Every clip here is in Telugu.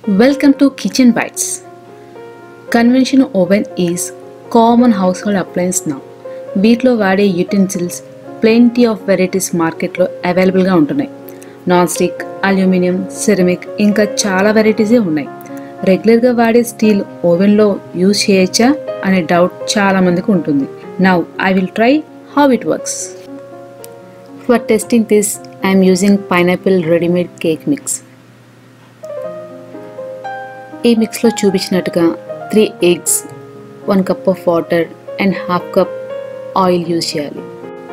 Welcome to Kitchen Bites. Conventional oven is common household appliance నా వీటిలో వాడే యూటెన్సిల్స్ ప్లెంటీ ఆఫ్ వెరైటీస్ మార్కెట్లో అవైలబుల్గా ఉంటున్నాయి నాన్ స్టిక్ అల్యూమినియం సిరమిక్ ఇంకా చాలా వెరైటీసే ఉన్నాయి రెగ్యులర్గా వాడే స్టీల్ ఓవెన్లో యూజ్ చేయొచ్చా అనే డౌట్ చాలా మందికి ఉంటుంది now I will try how it works for testing this I'm using pineapple readymade cake mix ఈ మిక్స్లో చూపించినట్టుగా three eggs one cup of water and half cup oil use చేయాలి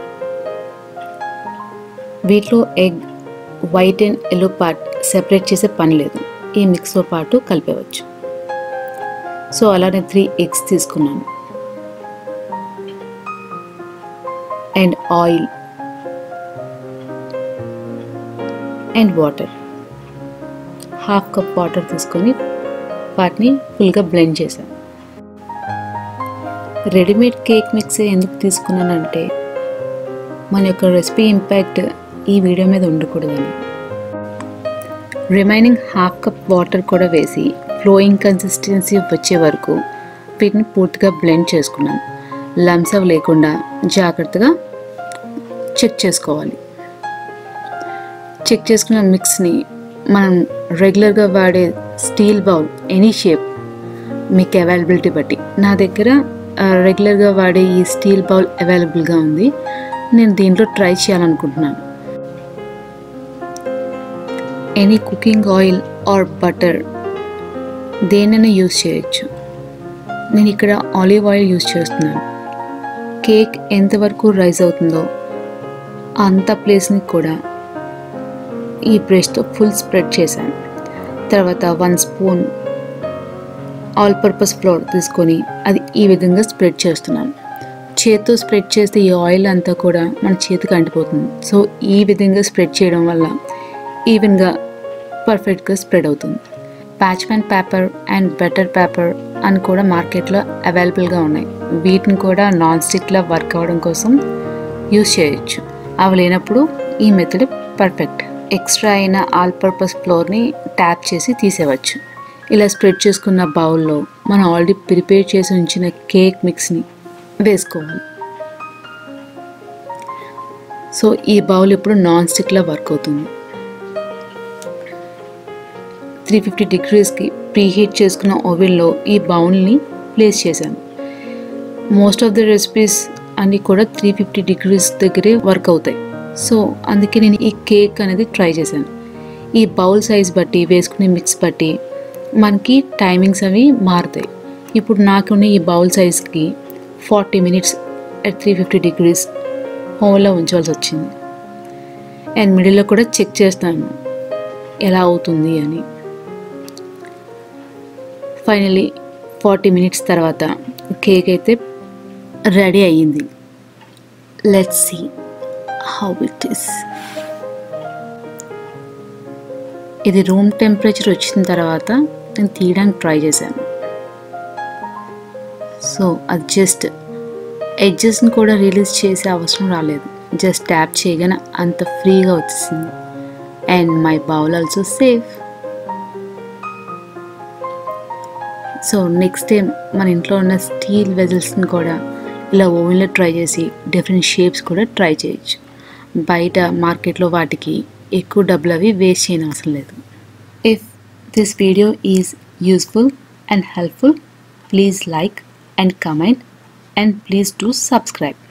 వీటిలో egg white and yellow part separate చేసే పని లేదు ఈ మిక్స్తో పాటు కలిపేవచ్చు సో అలానే త్రీ ఎగ్స్ తీసుకున్నాను and oil and water half cup water తీసుకొని వాటిని ఫుల్గా బ్లెండ్ చేశాను రెడీమేడ్ కేక్ మిక్స్ ఎందుకు తీసుకున్నానంటే మన యొక్క రెసిపీ ఇంపాక్ట్ ఈ వీడియో మీద ఉండకూడదని రిమైనింగ్ హాఫ్ కప్ వాటర్ కూడా వేసి ఫ్లోయింగ్ కన్సిస్టెన్సీ వచ్చే వరకు వీటిని పూర్తిగా బ్లెండ్ చేసుకున్నాను లమ్స్ అవి లేకుండా జాగ్రత్తగా చెక్ చేసుకోవాలి చెక్ చేసుకున్న మిక్స్ని మనం రెగ్యులర్గా వాడే స్టీల్ బౌల్ ఎనీ షేప్ మీకు అవైలబిలిటీ బట్టి నా దగ్గర రెగ్యులర్గా వాడే ఈ స్టీల్ బౌల్ అవైలబుల్గా ఉంది నేను దీంట్లో ట్రై చేయాలనుకుంటున్నాను any cooking oil or butter దేనైనా యూజ్ చేయొచ్చు నేను ఇక్కడ ఆలివ్ ఆయిల్ యూజ్ చేస్తున్నాను కేక్ ఎంతవరకు రైజ్ అవుతుందో అంత ప్లేస్ని కూడా ఈ బ్రష్తో ఫుల్ స్ప్రెడ్ చేశాను తర్వాత one spoon all purpose flour తీసుకొని అది ఈ విధంగా స్ప్రెడ్ చేస్తున్నాను చేత్తో స్ప్రెడ్ చేస్తే ఈ ఆయిల్ అంతా కూడా మన చేతికి అంటిపోతుంది సో ఈ విధంగా స్ప్రెడ్ చేయడం వల్ల ఈవెన్గా పర్ఫెక్ట్గా స్ప్రెడ్ అవుతుంది parchment paper and butter paper అని కూడా మార్కెట్లో అవైలబుల్గా ఉన్నాయి వీటిని కూడా నాన్ స్టిక్లా వర్క్ అవ్వడం కోసం యూస్ చేయొచ్చు అవి లేనప్పుడు ఈ మెథడ్ పర్ఫెక్ట్ ఎక్స్ట్రా అయిన ఆల్ పర్పస్ ఫ్లోర్ని ట్యాప్ చేసి తీసేవచ్చు ఇలా స్ప్రెడ్ చేసుకున్న బౌల్లో మనం ఆల్రెడీ ప్రిపేర్ చేసి ఉంచిన కేక్ మిక్స్ని వేసుకోవాలి సో ఈ బౌల్ ఇప్పుడు నాన్ స్టిక్లా వర్క్ అవుతుంది త్రీ ఫిఫ్టీ డిగ్రీస్కి ప్రీహీట్ చేసుకున్న ఓవెన్లో ఈ బౌల్ని ప్లేస్ చేశాను మోస్ట్ ఆఫ్ ద రెసిపీస్ అన్నీ కూడా త్రీ ఫిఫ్టీ డిగ్రీస్ దగ్గరే వర్క్ అవుతాయి సో అందుకే నేను ఈ కేక్ అనేది ట్రై చేశాను ఈ బౌల్ సైజ్ బట్టి వేసుకునే మిక్స్ బట్టి మనకి టైమింగ్స్ అవి మారుతాయి ఇప్పుడు నాకున్న ఈ బౌల్ సైజ్కి forty minutes at three fifty degrees ఓవెన్లో ఉంచవలసి వచ్చింది అండ్ మిడిల్లో కూడా చెక్ చేస్తాను ఎలా అవుతుంది అని ఫైనలీ ఫార్టీ మినిట్స్ తర్వాత కేక్ అయితే రెడీ అయ్యింది let's see how it is ఇది రూమ్ టెంపరేచర్ వచ్చిన తర్వాత నేను తీయడానికి ట్రై చేశాను సో అది జస్ట్ ఎడ్జెస్ని కూడా రిలీజ్ చేసే అవసరం రాలేదు జస్ట్ ట్యాప్ చేయగానే అంత ఫ్రీగా వచ్చేసింది and my bowl also safe so next time మన ఇంట్లో ఉన్న స్టీల్ వెజల్స్ని కూడా ఇలా ఓవెన్లో ట్రై చేసి డిఫరెంట్ షేప్స్ కూడా ట్రై చేయొచ్చు బయట మార్కెట్లో వాటికి ఎక్కువ డబ్బులు అవి వేస్ట్ చేయని అవసరం లేదు if this video is useful and helpful please like and comment and please do subscribe